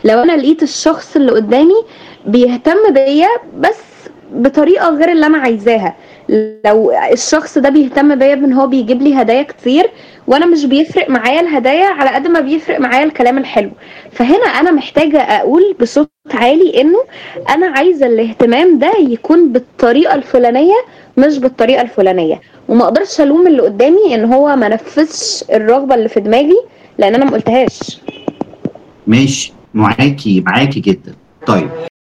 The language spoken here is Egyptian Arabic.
لو انا لقيت الشخص اللي قدامي بيهتم بيا بس بطريقه غير اللي انا عايزاها لو الشخص ده بيهتم بيا بان هو بيجيب لي هدايا كتير وانا مش بيفرق معايا الهدايا على قد ما بيفرق معايا الكلام الحلو فهنا انا محتاجه اقول بصوت عالي انه انا عايزه الاهتمام ده يكون بالطريقه الفلانيه مش بالطريقه الفلانيه وما اقدرش الوم اللي قدامي ان هو ما نفذش الرغبه اللي في دماغي لان انا ما قلتهاش ماشي معاكي معاكي جدا طيب